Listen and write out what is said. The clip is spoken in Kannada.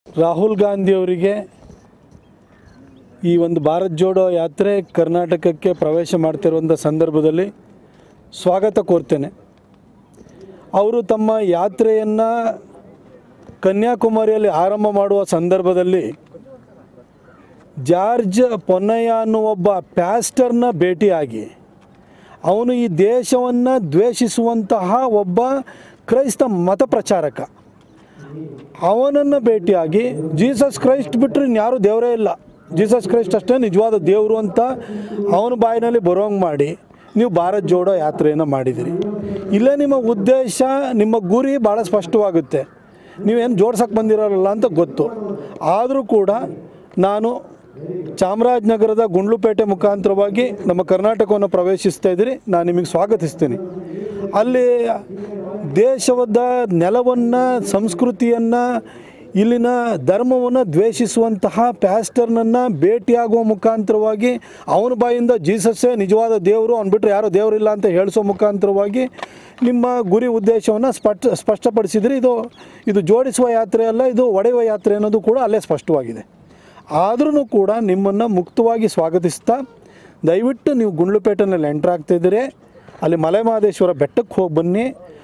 ರಾಹುಲ್ ಗಾಂಧಿಯವರಿಗೆ ಈ ಒಂದು ಭಾರತ್ ಜೋಡೋ ಯಾತ್ರೆ ಕರ್ನಾಟಕಕ್ಕೆ ಪ್ರವೇಶ ಮಾಡ್ತಿರುವಂಥ ಸಂದರ್ಭದಲ್ಲಿ ಸ್ವಾಗತ ಕೋರ್ತೇನೆ ಅವರು ತಮ್ಮ ಯಾತ್ರೆಯನ್ನು ಕನ್ಯಾಕುಮಾರಿಯಲ್ಲಿ ಆರಂಭ ಮಾಡುವ ಸಂದರ್ಭದಲ್ಲಿ ಜಾರ್ಜ್ ಪೊನ್ನಯ್ಯ ಅನ್ನುವ ಒಬ್ಬ ಪ್ಯಾಸ್ಟರ್ನ ಭೇಟಿಯಾಗಿ ಅವನು ಈ ದೇಶವನ್ನು ದ್ವೇಷಿಸುವಂತಹ ಒಬ್ಬ ಕ್ರೈಸ್ತ ಮತ ಪ್ರಚಾರಕ ಅವನನ್ನು ಭೇಟಿಯಾಗಿ ಜೀಸಸ್ ಕ್ರೈಸ್ಟ್ ಬಿಟ್ಟರೆ ಇನ್ಯಾರೂ ದೇವರೇ ಇಲ್ಲ ಜೀಸಸ್ ಕ್ರೈಸ್ಟ್ ಅಷ್ಟೇ ನಿಜವಾದ ದೇವರು ಅಂತ ಅವನ ಬಾಯಿನಲ್ಲಿ ಬರೋಂಗೆ ಮಾಡಿ ನೀವು ಭಾರತ್ ಜೋಡೋ ಯಾತ್ರೆಯನ್ನು ಮಾಡಿದಿರಿ ಇಲ್ಲೇ ನಿಮ್ಮ ಉದ್ದೇಶ ನಿಮ್ಮ ಗುರಿ ಭಾಳ ಸ್ಪಷ್ಟವಾಗುತ್ತೆ ನೀವೇನು ಜೋಡ್ಸಕ್ಕೆ ಬಂದಿರೋಲ್ಲ ಅಂತ ಗೊತ್ತು ಆದರೂ ಕೂಡ ನಾನು ಚಾಮರಾಜನಗರದ ಗುಂಡ್ಲುಪೇಟೆ ಮುಖಾಂತರವಾಗಿ ನಮ್ಮ ಕರ್ನಾಟಕವನ್ನು ಪ್ರವೇಶಿಸ್ತಾ ಇದ್ದೀರಿ ನಾನು ನಿಮಗೆ ಸ್ವಾಗತಿಸ್ತೀನಿ ಅಲ್ಲಿ ದೇಶದ ನೆಲವನ್ನು ಸಂಸ್ಕೃತಿಯನ್ನು ಇಲ್ಲಿನ ಧರ್ಮವನ್ನು ದ್ವೇಷಿಸುವಂತಹ ಪ್ಯಾಸ್ಟರ್ನನ್ನು ಭೇಟಿಯಾಗುವ ಮುಖಾಂತರವಾಗಿ ಅವನ ಬಾಯಿಂದ ಜೀಸಸ್ಸೇ ನಿಜವಾದ ದೇವರು ಅವ್ನು ಬಿಟ್ಟರೆ ಯಾರೋ ದೇವರಿಲ್ಲ ಅಂತ ಹೇಳಿಸೋ ಮುಖಾಂತರವಾಗಿ ನಿಮ್ಮ ಗುರಿ ಉದ್ದೇಶವನ್ನು ಸ್ಪಷ್ಟ ಸ್ಪಷ್ಟಪಡಿಸಿದರೆ ಇದು ಇದು ಜೋಡಿಸುವ ಯಾತ್ರೆ ಅಲ್ಲ ಇದು ಒಡೆಯುವ ಯಾತ್ರೆ ಅನ್ನೋದು ಕೂಡ ಅಲ್ಲೇ ಸ್ಪಷ್ಟವಾಗಿದೆ ಆದ್ರೂ ಕೂಡ ನಿಮ್ಮನ್ನು ಮುಕ್ತವಾಗಿ ಸ್ವಾಗತಿಸ್ತಾ ದಯವಿಟ್ಟು ನೀವು ಗುಂಡ್ಲುಪೇಟೆನಲ್ಲಿ ಎಂಟ್ರ್ ಆಗ್ತಾಯಿದ್ದೀರಿ ಅಲ್ಲಿ ಮಲೆ ಮಹದೇಶ್ವರ ಬೆಟ್ಟಕ್ಕೆ ಹೋಗಿ ಬನ್ನಿ